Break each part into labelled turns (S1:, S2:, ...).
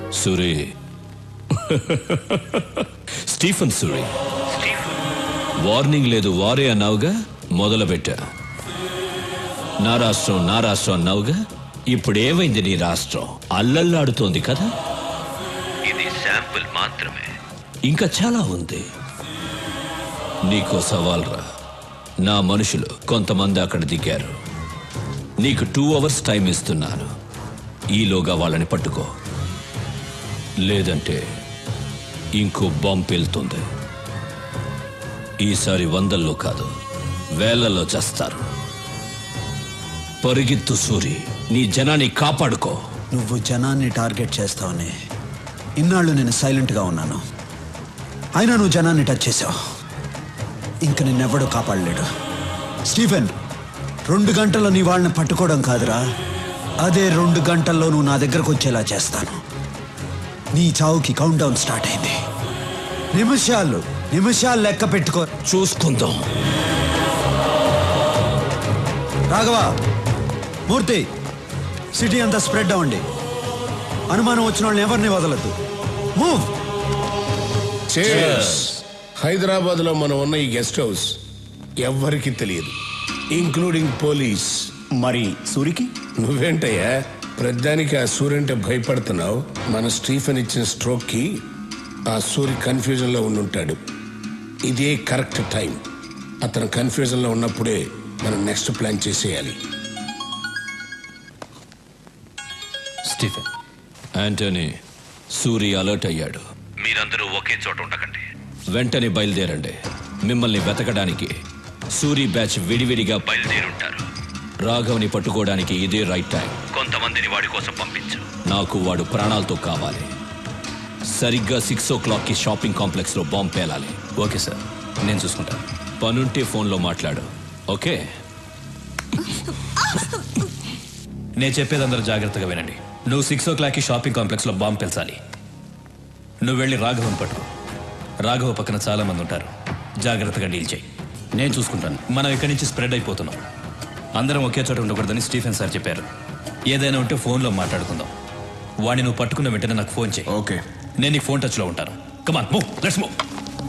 S1: సురే Stephen సురే warning లేదు వారే అన్నావుగా మొదలుపెట్టా నా రాష్ట్రం నా రాష్ట్రం అన్నావుగా ఇప్పుడు ఏమైంది నీ రాష్ట్రం అల్లల్లాడుతోంది కదా ఇది శాంపుల్ మాత్రమే ఇంకా చాలా ఉంది నీకో సవాల్ రా నా మనుషులు కొంతమంది అక్కడ దిగారు నీకు టూ అవర్స్ టైం ఇస్తున్నాను ఈలోగా వాళ్ళని పట్టుకో లేదంటే ఇంకో బాంబు పేలుతుంది ఈసారి వందల్లో కాదు వేలల్లో చేస్తారు పరిగెత్తు సూరి నీ జనాన్ని కాపాడుకో
S2: నువ్వు జనాన్ని టార్గెట్ చేస్తావని ఇన్నాళ్ళు నేను సైలెంట్గా ఉన్నాను అయినా నువ్వు జనాన్ని టచ్ చేసావు ఇంక నిన్నెవ్వడూ కాపాడలేడు స్టీఫెన్ రెండు గంటల్లో నీ వాళ్ళని పట్టుకోవడం కాదురా అదే రెండు గంటల్లో నువ్వు నా దగ్గరకు వచ్చేలా చేస్తాను నీ చావుకి కౌంట్ డౌన్ స్టార్ట్ అయింది నిమిషాలు నిమిషాలు లెక్క పెట్టుకో
S1: చూసుకుందాం
S2: రాఘవ మూర్తి సిటీ అంతా స్ప్రెడ్ అవ్వండి అనుమానం వచ్చిన వాళ్ళని ఎవరిని వదలద్దు మూవ్
S3: హైదరాబాద్ లో మనం ఉన్న ఈ గెస్ట్ హౌస్ ఎవ్వరికి తెలియదు ఇంక్లూడింగ్ పోలీస్
S4: మరి సూరికి
S3: నువ్వేంటయ్యా ప్రధానికి ఆ సూర్యంటే భయపడుతున్నావు మన స్టీఫెన్ ఇచ్చిన స్ట్రోక్ కి ఆ సూరి కన్ఫ్యూజన్ లో ఉండుంటాడు ఇదే కరెక్ట్ టైం అతను కన్ఫ్యూజన్ లో ఉన్నప్పుడే మనం నెక్స్ట్ ప్లాన్ చేసేయాలి
S1: స్టీఫెన్ యాంటనీ సూరి అలర్ట్ అయ్యాడు మీరందరూ ఒకే చోట ఉండకండి వెంటనే బయలుదేరండి మిమ్మల్ని వెతకడానికి సూరి బ్యాచ్ విడివిడిగా బయలుదేరుంటారు రాఘవ్ని పట్టుకోవడానికి ఇదే రైట్ టైం కొంతమందిని వాడి కోసం పంపించు నాకు వాడు ప్రాణాలతో కావాలి సరిగ్గా సిక్స్ ఓ క్లాక్కి షాపింగ్ కాంప్లెక్స్లో బాంబు పేలాలి
S4: ఓకే సార్ నేను చూసుకుంటాను
S1: పనుంటే ఫోన్లో మాట్లాడు ఓకే
S4: నేను చెప్పేది అందరూ జాగ్రత్తగా వినండి నువ్వు సిక్స్ ఓ క్లాక్కి షాపింగ్ కాంప్లెక్స్లో బాంబు పెంచాలి నువ్వు వెళ్ళి రాఘవన్ పట్టుకో రాఘవ పక్కన చాలా మంది ఉంటారు జాగ్రత్తగా డీల్ చేయి నేను చూసుకుంటాను మనం ఇక్కడి నుంచి స్ప్రెడ్ అయిపోతున్నాం అందరం ఒకే చోట ఉండకూడదని స్టీఫెన్ సార్ చెప్పారు ఏదైనా ఉంటే ఫోన్లో మాట్లాడుకుందాం వాడిని నువ్వు పట్టుకున్న వెంటనే నాకు ఫోన్ చేయి
S5: ఓకే
S4: నేను నీకు ఫోన్ టచ్లో ఉంటాను come on move let's move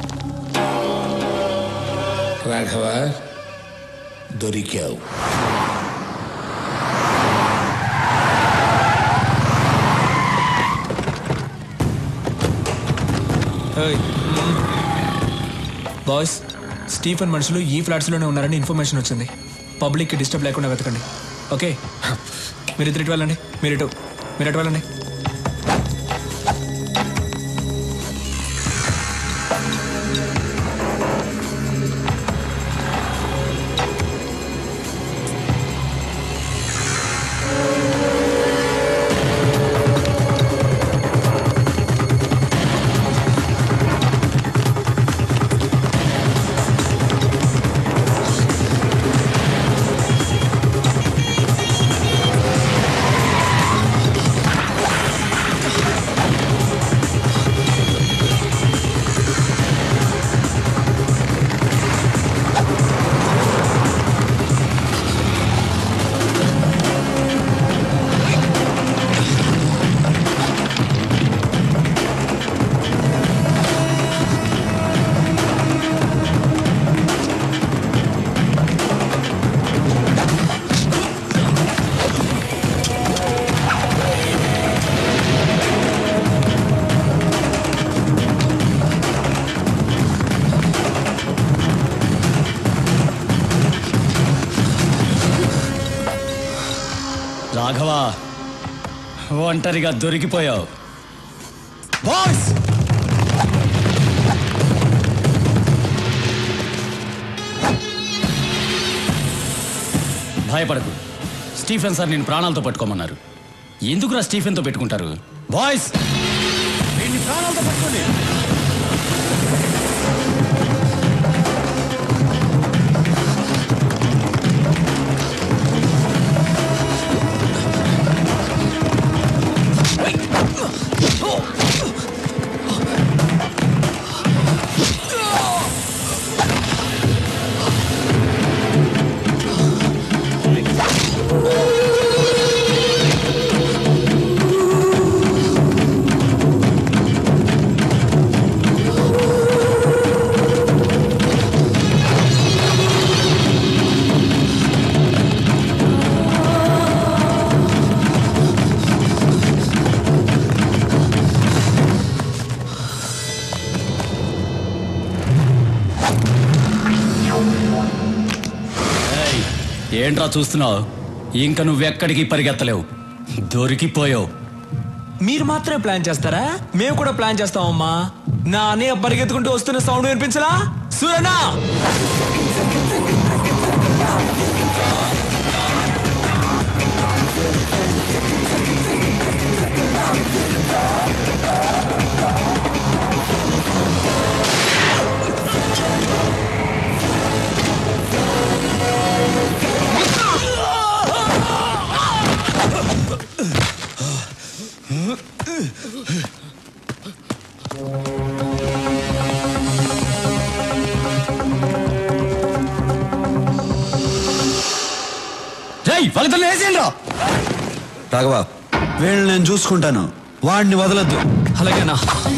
S3: Raghava దొరికావు
S6: బాయ్స్ స్టీఫెన్ మనుషులు ఈ ఫ్లాట్స్లోనే ఉన్నారని ఇన్ఫర్మేషన్ వచ్చింది పబ్లిక్కి డిస్టర్బ్ లేకుండా వెతకండి ఓకే మీరు ఇద్దరు ఇటు వెళ్ళండి మీరు ఇటు మీరు ఇటు వెళ్ళండి
S4: రాఘవ ఒంటరిగా దొరికిపోయావు
S2: బాయ్స్
S4: భయపడకు స్టీఫెన్ సార్ నేను ప్రాణాలతో పట్టుకోమన్నారు ఎందుకురా స్టీఫెన్తో పెట్టుకుంటారు బాయ్స్
S2: వీడిని ప్రాణాలతో పట్టుకోండి
S5: ఏంట్రా చూస్తున్నావు ఇంక నువ్వెక్కడికి పరిగెత్తలేవు దొరికిపోయావు
S6: మీరు మాత్రమే ప్లాన్ చేస్తారా మేము కూడా ప్లాన్ చేస్తామమ్మా నా అన్నయ్య పరిగెత్తుకుంటూ వస్తున్న సౌండ్ వినిపించలా సూరనా
S5: రేయ్ వాళ్ళతో వేసేయండి
S2: రాఘవ వీళ్ళని నేను చూసుకుంటాను వాడిని వదలొద్దు
S6: అలాగేనా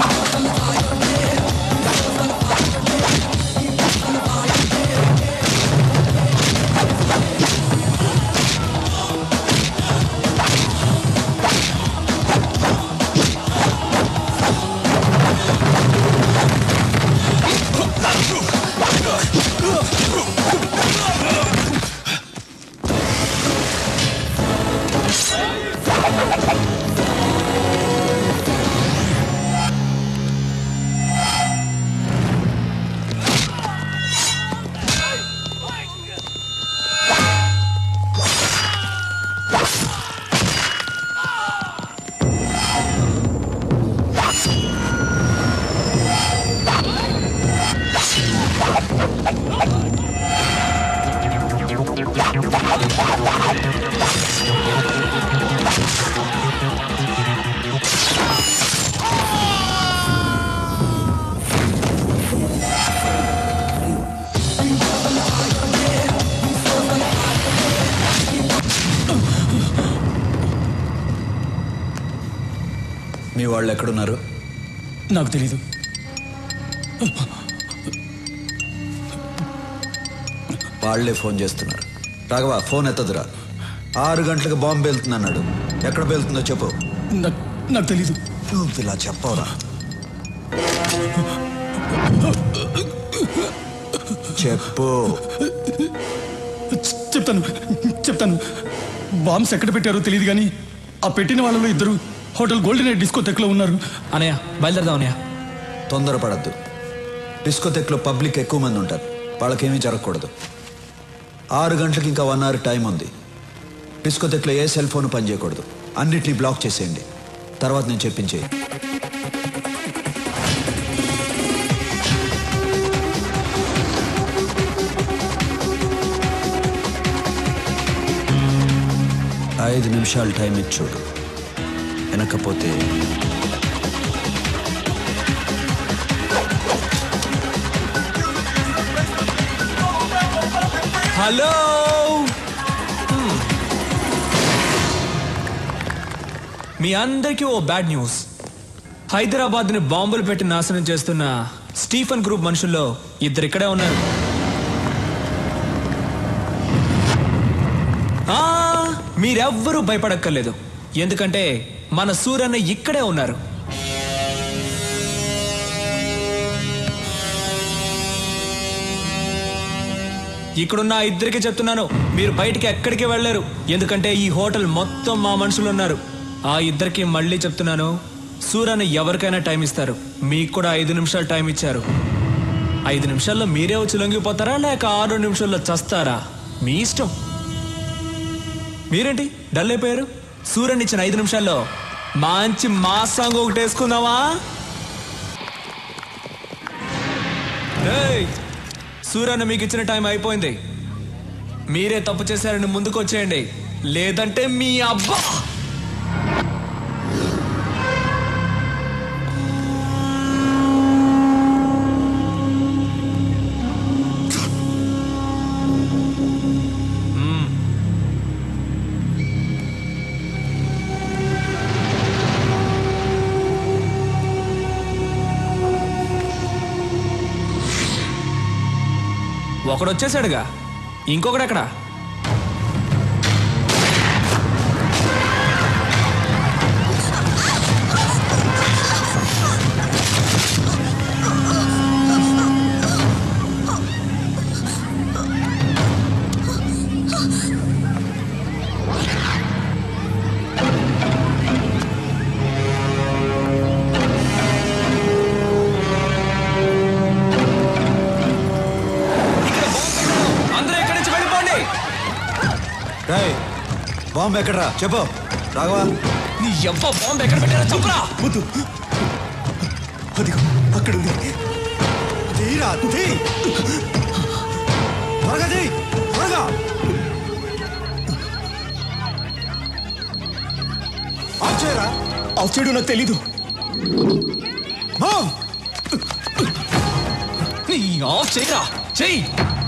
S2: మీ వాళ్ళు ఎక్కడున్నారు
S5: నాకు తెలీదు
S2: వాళ్ళే ఫోన్ చేస్తున్నారు రాఘవ ఫోన్ ఎత్తదురా ఆరు గంటలకు బాంబు వెళ్తుంది అన్నాడు ఎక్కడ వెళ్తుందో చెప్పు
S5: నాకు నాకు తెలీదు
S2: నువ్వు ఇలా చెప్పవరా చెప్పు
S5: చెప్తాను చెప్తాను బాంబ్స్ ఎక్కడ పెట్టారో తెలియదు కానీ ఆ పెట్టిన వాళ్ళలో ఇద్దరు హోటల్ గోల్డెన్ నైట్ డిస్కో తెక్లో ఉన్నారు
S6: అనయ్య బయలుదేరదాం అనయ్య
S2: తొందరపడద్దు డిస్కోథెక్లో పబ్లిక్ ఎక్కువ మంది ఉంటారు వాళ్ళకేమీ జరగకూడదు ఆరు గంటలకు ఇంకా వన్ అవర్ టైం ఉంది డిస్కోథెక్లో ఏ సెల్ ఫోన్ పనిచేయకూడదు అన్నిటినీ బ్లాక్ చేసేయండి తర్వాత నేను చెప్పించేయి ఐదు నిమిషాలు టైం ఇచ్చి చూడు వెనకపోతే
S6: హలో హ్మ్. మీ అందరికీ ఓ బ్యాడ్ న్యూస్ హైదరాబాద్ ని బాంబులు పెట్టి నాశనం చేస్తున్న స్టీఫన్ గ్రూప్ మనుషుల్లో ఇద్దరు ఇక్కడే ఉన్నారు ఆ, మీరెవ్వరూ భయపడక్కర్లేదు ఎందుకంటే మన సూరన్న ఇక్కడే ఉన్నారు ఇక్కడున్న ఆ ఇద్దరికి చెప్తున్నాను మీరు బయటికి ఎక్కడికి వెళ్ళలేరు ఎందుకంటే ఈ హోటల్ మొత్తం మా మనుషులు ఉన్నారు ఆ ఇద్దరికి మళ్ళీ చెప్తున్నాను సూర్యని ఎవరికైనా టైం ఇస్తారు మీకు కూడా ఐదు నిమిషాలు టైం ఇచ్చారు ఐదు నిమిషాల్లో మీరే వచ్చి లొంగిపోతారా లేక ఆరు నిమిషాల్లో చస్తారా మీ ఇష్టం మీరేంటి డల్ అయిపోయారు సూర్యని ఇచ్చిన ఐదు నిమిషాల్లో మంచి మా సాంగ్ ఒకటి వేసుకుందామా ఏయ్! సూర్యన్న మీకు ఇచ్చిన టైం అయిపోయింది మీరే తప్పు చేశారని ముందుకు వచ్చేయండి లేదంటే మీ అబ్బా మ్మ్. ఒకడు వచ్చేసాడుగా ఇంకొకడు ఎక్కడ
S2: బాంబు ఎక్కడరా చెప్పు రాఘవా
S6: నీ ఎవ్వ బాంబు ఎక్కడ పెట్టారో చెప్పరా
S5: వద్దు అదిగో అక్కడ ఉంది
S2: తీరా తీ త్వరగా తీ త్వరగా ఆఫ్ చేయరా
S5: ఆఫ్ చేయడం నాకు తెలీదు
S2: మూవ్
S6: నీ ఆఫ్ చేయరా చెయ్యి